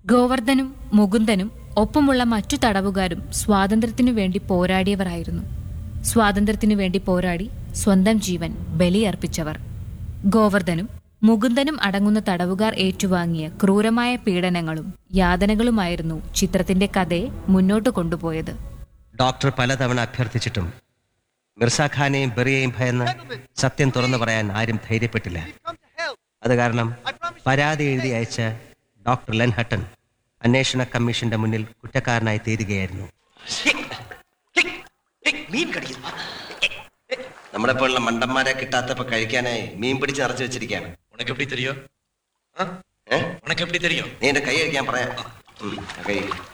ഗോവർദ്ധനും മുകുന്ദനും ഒപ്പമുള്ള മറ്റു തടവുകാരും സ്വാതന്ത്ര്യത്തിനു വേണ്ടി പോരാടിയവരായിരുന്നു സ്വാതന്ത്ര്യത്തിനു വേണ്ടി പോരാടി സ്വന്തം ജീവൻ ബലിയർപ്പിച്ചവർ ഗോവർദ്ധനും മുകുന്ദനും അടങ്ങുന്ന തടവുകാർ ഏറ്റുവാങ്ങിയ ക്രൂരമായ പീഡനങ്ങളും യാതനകളുമായിരുന്നു ചിത്രത്തിന്റെ കഥയെ മുന്നോട്ട് കൊണ്ടുപോയത് ഡോക്ടർ പലതവണ അഭ്യർത്ഥിച്ചിട്ടും മിർസ ഖാനെയും ബെറിയെയും ഭയന്ന് സത്യം തുറന്നു പറയാൻ ആരും ധൈര്യപ്പെട്ടില്ല അത് കാരണം പരാതി എഴുതി അയച്ച ഡോക്ടർ ലെൻഹട്ടൻ അന്വേഷണ കമ്മീഷന്റെ മുന്നിൽ കുറ്റക്കാരനായി തീരുകയായിരുന്നു മീൻ കടിക്കുന്നു നമ്മളെ പോലുള്ള മണ്ടന്മാരെ കിട്ടാത്തപ്പോ കഴിക്കാനായി മീൻ പിടിച്ച് നിറച്ചു വെച്ചിരിക്കുകയാണ് ഉനക്ക് എപ്പടി തെരിയോ ഏ? ഉനക്ക് എപ്പടി തെരിയോ നീ എന്റെ കൈ കഴിക്കാൻ പറയാം ഉം, കൈ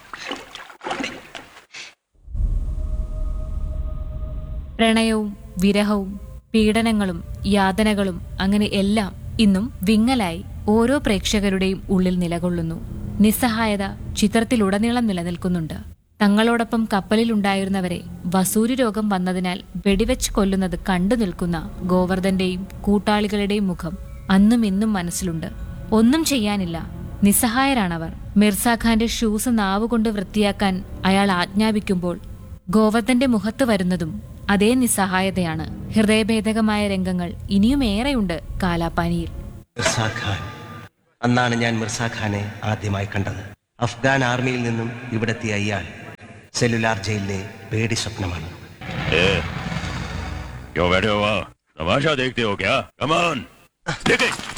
പ്രണയവും വിരഹവും പീഡനങ്ങളും യാതനകളും അങ്ങനെ എല്ലാം ഇന്നും വിങ്ങലായി ഓരോ പ്രേക്ഷകരുടെയും ഉള്ളിൽ നിലകൊള്ളുന്നു നിസ്സഹായത ചിത്രത്തിലുടനീളം നിലനിൽക്കുന്നുണ്ട് തങ്ങളോടൊപ്പം കപ്പലിലുണ്ടായിരുന്നവരെ വസൂരി രോഗം വന്നതിനാൽ വെടിവെച്ച് കൊല്ലുന്നത് കണ്ടു നിൽക്കുന്ന ഗോവർദ്ധന്റെയും കൂട്ടാളികളുടെയും മുഖം അന്നും ഇന്നും മനസ്സിലുണ്ട് ഒന്നും ചെയ്യാനില്ല നിസ്സഹായരാണവർ മിർസാഖാന്റെ ഷൂസ് നാവുകൊണ്ട് വൃത്തിയാക്കാൻ അയാൾ ആജ്ഞാപിക്കുമ്പോൾ ഗോവർദ്ധന്റെ മുഖത്ത് വരുന്നതും അതേ നിസ്സഹായതയാണ് ഹൃദയഭേദകമായ രംഗങ്ങൾ ഇനിയും ഏറെയുണ്ട് കാലാപാനിയിൽ മിർസ ഖാൻ അന്നാണ് ഞാൻ മിർസ ഖാനെ ആദ്യമായി കണ്ടത് അഫ്ഗാൻ ആർമിയിൽ നിന്നും ഇവിടെത്തിയ ഇയാൾ സെല്ലുലാർ ജയിലിലെ പേടി സ്വപ്നമാണ് ए, क्यों बैठे हो वहाँ तमाशा देखते हो क्या कमान देखे